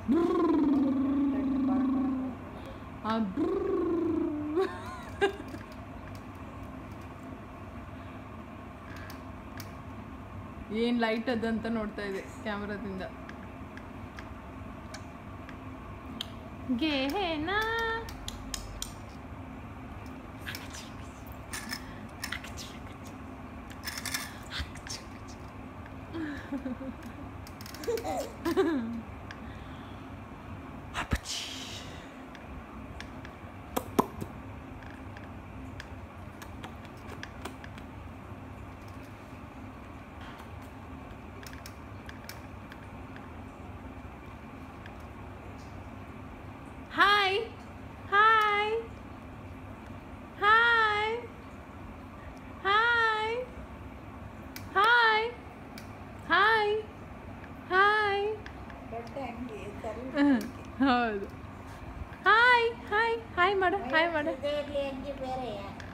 ಆ ಬ್ರರ್ರ್. ಏನ್ ಲೈಟ್ ಅದಂತ ನೋಡ್ತಾ ಇದೆ ಕ್ಯಾಮ್ರಾದಿಂದ ಗೇನಾ hi hi hi hi hi hi hi ಹೌದು ಹಾಯ್ ಹಾಯ್ ಹಾಯ್ ಮಾಡು ಹಾಯ್ ಮಾಡು ಅಂಗಿ ಬೇರೆಯಾ